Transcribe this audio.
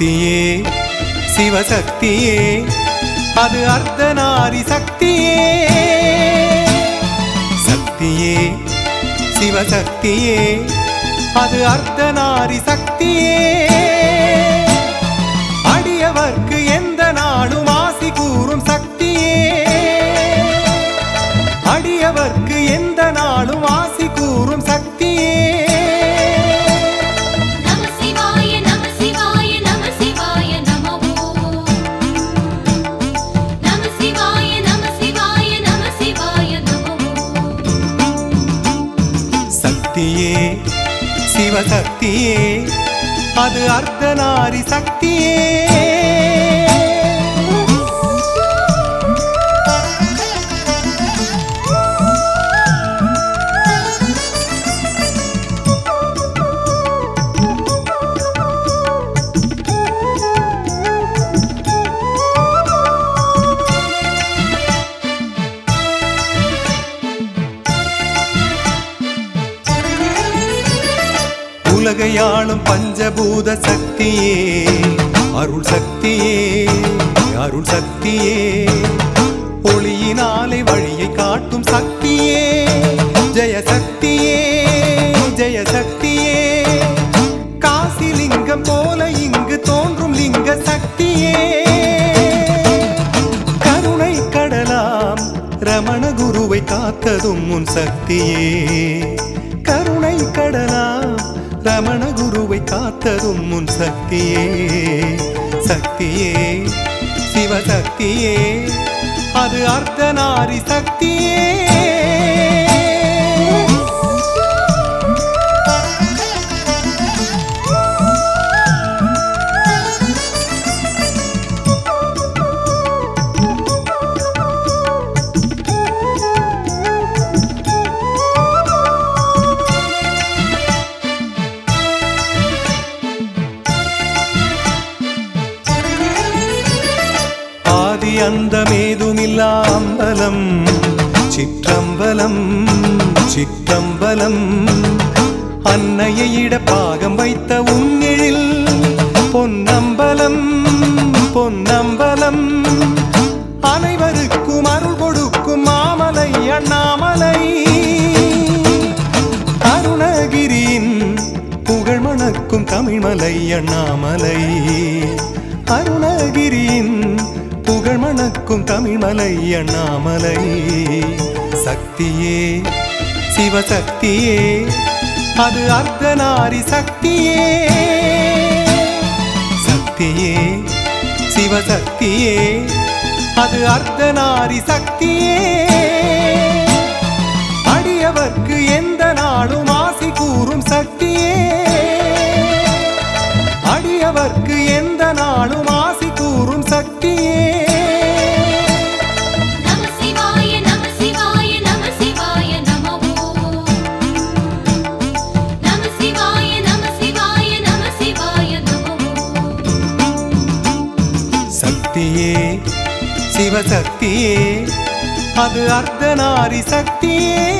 சக்தியே சிவசக்தியே அது அர்த்தநாரி சக்தியே சக்தியே சிவசக்தியே அது அர்த்தநாரி சக்தியே அடியவர்க்கு எந்த நாடும் ஆசி கூறும் சக்தியே அடியவர்க்கு எந்த நாளும் ஆசி கூறும் சக்தியே நம சிவாய நம சிவாய நம சிவாய நம ஓம் நம சிவாய நம சிவாய நம சிவாய நம ஓம் சக்தியே சிவசக்தியே அது அர்த்தநாரி சக்தியே உலகையாளும் பஞ்சபூத சக்தியே அருள் சக்தியே அருள் சக்தியே ஒளியினாலே வழியை காட்டும் சக்தியே ஜெய சக்தியே ஜெய சக்தியே காசி லிங்கம் போல இங்கு தோன்றும் லிங்க சக்தியே கருணை கடலாம் ரமண குருவை காத்ததும் உன் சக்தியே கருணை கடலாம் ரமண குருவை காத்ததும் உன் சக்தியே சக்தியே சிவசக்தியே அது அர்த்தநாரி சக்தியே ஆதி அந்தமேதுமில்லா அம்பலம் சிற்றம்பலம் சிற்றம்பலம் அன்னையை இட பாகம் வைத்த உன்னிழில் பொன்னம்பலம் பொன்னம்பலம் அனைவருக்கும் அருள் கொடுக்கும் மாமலை அண்ணாமலை அருணகிரியின் புகழ் மணக்கும் தமிழ்மலை அண்ணாமலை அருணகிரியின் புகழ் மணக்கும் தமிழ்மலை அண்ணாமலை சக்தியே சிவசக்தியே அது அர்த்தநாரி சக்தியே சக்தியே சிவசக்தியே அது அர்த்தநாரி சக்தியே அடியவர்க்கு எந்த நாளும் ஆசி கூறும் சக்தியே அடியவர்க்கு எந்த நாளும் ஆசி கூறும் சக்தியே நம சிவாய நம சிவாய நம சிவாய நம ஓம் நம சிவாய நம சிவாய நம சிவாய நம ஓம் சக்தியே சிவசக்தியே அது அர்த்தநாரி சக்தியே